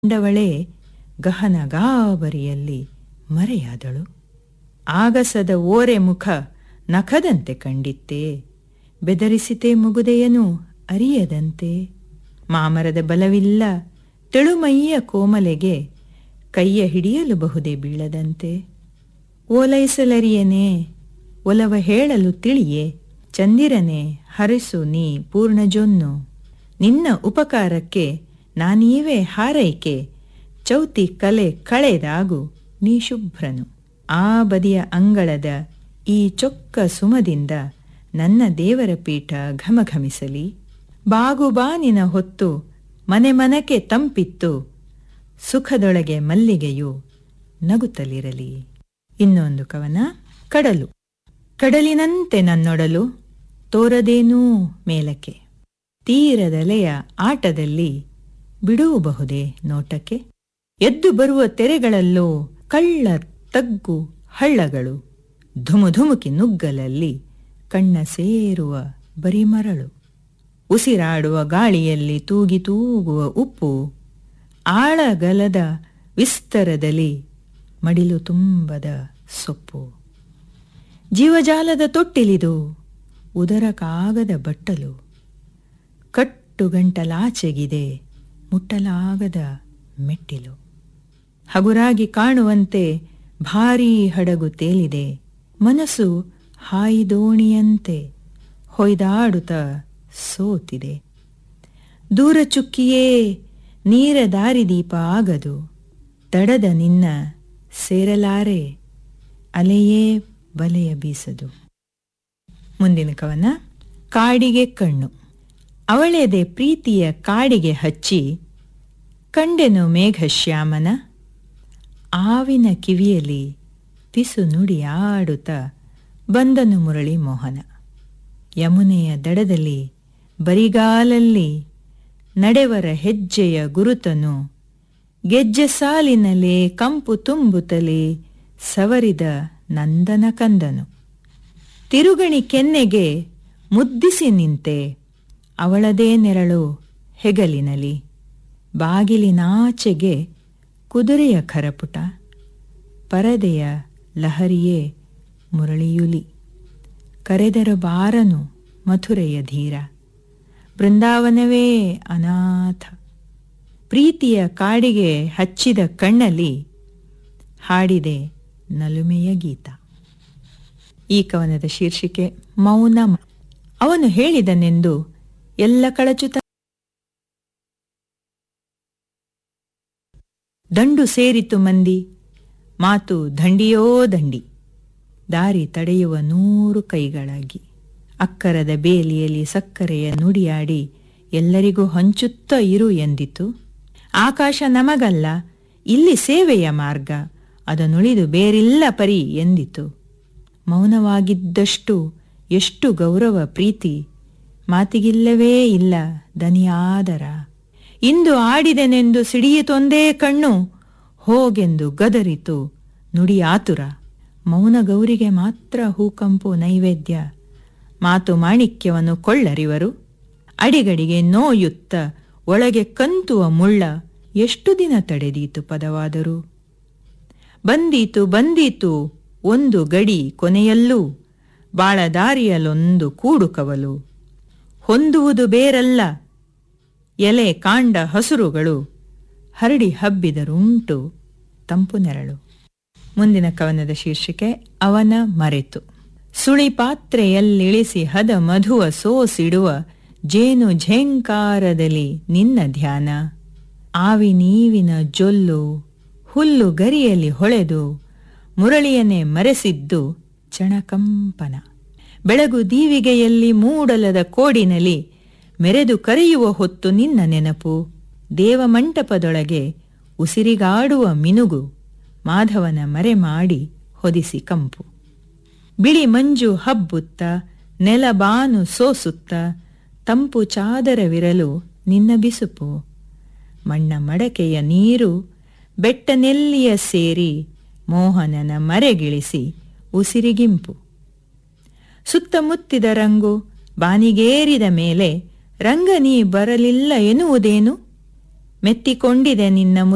ಕಂಡವಳೇ ಗಹನ ಗಾಬರಿಯಲ್ಲಿ ಮರೆಯಾದಳು ಆಗಸದ ಓರೆ ಮುಖ ನಖದಂತೆ ಕಂಡಿತ್ತೇ ಬೆದರಿಸಿತೆ ಮುಗುದೆಯನು ಅರಿಯದಂತೆ ಮಾಮರದ ಬಲವಿಲ್ಲ ತೆಳುಮೈಯ ಕೋಮಲೆಗೆ ಕೈಯ ಹಿಡಿಯಲು ಬಹುದೇ ಬೀಳದಂತೆ ಓಲೈಸಲರಿಯನೇ ಒಲವ ಹೇಳಲು ತಿಳಿಯೇ ಚಂದಿರನೆ ಹರಿಸು ನೀ ಪೂರ್ಣಜೊನ್ನು ನಿನ್ನ ಉಪಕಾರಕ್ಕೆ ನಾನೀವೇ ಹಾರೈಕೆ ಚೌತಿ ಕಲೆ ಕಳೆದಾಗು ನೀ ಶುಭ್ರನು ಆ ಬದಿಯ ಅಂಗಳದ ಈ ಚೊಕ್ಕ ಸುಮದಿಂದ ನನ್ನ ದೇವರ ಪೀಠ ಘಮಘಮಿಸಲಿ ಬಾಗುಬಾನಿನ ಹೊತ್ತು ಮನೆ ಮನಕ್ಕೆ ತಂಪಿತ್ತು ಸುಖದೊಳಗೆ ಮಲ್ಲಿಗೆಯು ನಗುತ್ತಲಿರಲಿ ಇನ್ನೊಂದು ಕವನ ಕಡಲು ಕಡಲಿನಂತೆ ನನ್ನೊಡಲು ತೋರದೇನೂ ಮೇಲಕ್ಕೆ ತೀರದಲೆಯ ಆಟದಲ್ಲಿ ಬಿಡುವುಬಹುದೇ ನೋಟಕ್ಕೆ ಎದ್ದು ಬರುವ ತೆರೆಗಳಲ್ಲೂ ಕಳ್ಳ ತಗ್ಗು ಹಳ್ಳಗಳು ಧುಮುಧುಮುಕಿ ನುಗ್ಗಲಲ್ಲಿ ಕಣ್ಣ ಸೇರುವ ಬರಿಮರಳು ಉಸಿರಾಡುವ ಗಾಳಿಯಲ್ಲಿ ತೂಗಿ ತೂಗುವ ಉಪ್ಪು ಆಳಗಲದ ವಿಸ್ತರದಲ್ಲಿ ಮಡಿಲು ತುಂಬದ ಸೊಪ್ಪು ಜೀವಜಾಲದ ತೊಟ್ಟಿಲಿದು ಉದರಕ್ಕಾಗದ ಬಟ್ಟಲು ಕಟ್ಟುಗಂಟಲಾಚೆಗಿದೆ ಮುಟ್ಟಲಾಗದ ಮೆಟ್ಟಿಲು ಹಗುರಾಗಿ ಕಾಣುವಂತೆ ಭಾರೀ ಹಡಗು ತೇಲಿದೆ ಮನಸ್ಸು ಹಾಯಿದೋಣಿಯಂತೆ ಹೊಯ್ದಾಡುತ್ತ ಸೋತಿದೆ ದೂರ ಚುಕ್ಕಿಯೇ ನೀರ ದಾರಿದೀಪ ಆಗದು ತಡದ ನಿನ್ನ ಸೇರಲಾರೆ ಅಲೆಯೇ ಬಲೆಯ ಬೀಸದು ಮುಂದಿನ ಕವನ ಕಾಡಿಗೆ ಕಣ್ಣು ಅವಳೆದೆ ಪ್ರೀತಿಯ ಕಾಡಿಗೆ ಹಚ್ಚಿ ಕಂಡೆನು ಮೇಘಶ್ಯಾಮನ ಆವಿನ ಕಿವಿಯಲ್ಲಿ ಪಿಸು ನುಡಿಯಾಡುತ್ತ ಬಂದನು ಮುರಳಿ ಮೋಹನ ಯಮುನೆಯ ದಡದಲ್ಲಿ ಬರಿಗಾಲಲ್ಲಿ ನಡೆವರ ಹೆಜ್ಜೆಯ ಗುರುತನು ಗೆಜ್ಜೆ ಸಾಲಿನಲ್ಲೇ ಕಂಪು ತುಂಬುತ್ತಲೇ ಸವರಿದ ನಂದನ ಕಂದನು ತಿರುಗಣಿ ಕೆನ್ನೆಗೆ ಮುದ್ದಿಸಿ ನಿಂತೆ ಅವಳದೇ ನೆರಳು ಹೆಗಲಿನಲಿ ಬಾಗಿಲಿನಾಚೆಗೆ ಕುದುರೆಯ ಖರಪುಟ ಪರದೆಯ ಲಹರಿಯೇ ಮುರಳಿಯುಲಿ ಕರೆದರ ಬಾರನು ಮಥುರೆಯ ಧೀರ ಬೃಂದಾವನವೇ ಅನಾಥ ಪ್ರೀತಿಯ ಕಾಡಿಗೆ ಹಚ್ಚಿದ ಕಣ್ಣಲ್ಲಿ ಹಾಡಿದೆ ನಲುಮೆಯ ಗೀತ ಈ ಕವನದ ಶೀರ್ಷಿಕೆ ಮೌನ ಅವನು ಹೇಳಿದನೆಂದು ಎಲ್ಲ ಕಳಚುತ ದಂಡು ಸೇರಿತು ಮಂದಿ ಮಾತು ದಂಡಿಯೋ ದಂಡಿ ದಾರಿ ತಡೆಯುವ ನೂರು ಕೈಗಳಾಗಿ ಅಕ್ಕರದ ಬೇಲಿಯಲ್ಲಿ ಸಕ್ಕರೆಯ ನುಡಿಯಾಡಿ ಎಲ್ಲರಿಗೂ ಹಂಚುತ್ತ ಇರು ಎಂದಿತು ಆಕಾಶ ನಮಗಲ್ಲ ಇಲ್ಲಿ ಸೇವೆಯ ಮಾರ್ಗ ಅದನುಳಿದು ಬೇರಿಲ್ಲ ಪರಿ ಎಂದಿತು ಮೌನವಾಗಿದ್ದಷ್ಟು ಎಷ್ಟು ಗೌರವ ಪ್ರೀತಿ ಮಾತಿಗಿಲ್ಲವೇ ಇಲ್ಲ ದನಿಯಾದರ ಇಂದು ಆಡಿದೆನೆಂದು ಸಿಡಿಯಿತೊಂದೇ ಕಣ್ಣು ಹೋಗೆಂದು ಗದರಿತು ನುಡಿ ಆತುರ ಮೌನ ಗೌರಿಗೆ ಮಾತ್ರ ಹೂಕಂಪು ನೈವೇದ್ಯ ಮಾತು ಮಾಣಿಕ್ಯವನ್ನು ಕೊಳ್ಳರಿವರು ಅಡಿಗಡಿಗೆ ನೋಯುತ್ತ ಒಳಗೆ ಕಂತುವ ಮುಳ್ಳ ಎಷ್ಟು ದಿನ ತಡೆದೀತು ಪದವಾದರೂ ಬಂದೀತು ಬಂದೀತು ಒಂದು ಗಡಿ ಕೊನೆಯಲ್ಲೂ ಬಾಳದಾರಿಯಲ್ಲೊಂದು ಕೂಡು ಕವಲು ಹೊಂದುವುದು ಬೇರಲ್ಲ ಎಲೆ ಕಾಂಡ ಹಸುರುಗಳು ಹರಡಿ ಹಬ್ಬಿದರುಂಟು ತಂಪು ನೆರಳು ಮುಂದಿನ ಕವನದ ಶೀರ್ಷಿಕೆ ಅವನ ಮರೆತು ಸುಳಿ ಪಾತ್ರೆಯಲ್ಲಿಳಿಸಿ ಹದ ಮಧುವ ಸೋಸಿಡುವ ಜೇನು ಝೇಂಕಾರದಲ್ಲಿ ನಿನ್ನ ಧ್ಯಾನ ಆವಿ ನೀವಿನ ಜೊಲ್ಲು ಹುಲ್ಲು ಗರಿಯಲ್ಲಿ ಹೊಳೆದು ಮುರಳಿಯನ್ನೇ ಮರೆಸಿದ್ದು ಚಣಕಂಪನ ಬೆಳಗು ದೀವಿಗೆಯಲ್ಲಿ ಮೂಡಲದ ಕೋಡಿನಲ್ಲಿ ಮೆರೆದು ಕರೆಯುವ ಹೊತ್ತು ನಿನ್ನ ನೆನಪು ದೇವಮಂಟಪದೊಳಗೆ ಉಸಿರಿಗಾಡುವ ಮಿನುಗು ಮಾಧವನ ಮರೆ ಮಾಡಿ ಹೊದಿಸಿ ಕಂಪು ಬಿಳಿ ಮಂಜು ಹಬ್ಬುತ್ತ ನೆಲಬಾನು ಸೋಸುತ್ತ ತಂಪು ಚಾದರವಿರಲು ನಿನ್ನ ಬಿಸುಪು ಮಣ್ಣ ಮಡಕೆಯ ನೀರು ಬೆಟ್ಟನೆಲ್ಲಿಯ ಸೇರಿ ಮೋಹನನ ಮರೆಗಿಳಿಸಿ ಉಸಿರಿಗಿಂಪು ಸುತ್ತಮುತ್ತಿದ ರಂಗು ಬಾನಿಗೇರಿದ ಮೇಲೆ ರಂಗ ನೀ ಬರಲಿಲ್ಲ ಎನ್ನುವುದೇನು ಮೆತ್ತಿಕೊಂಡಿದೆ ನಿನ್ನ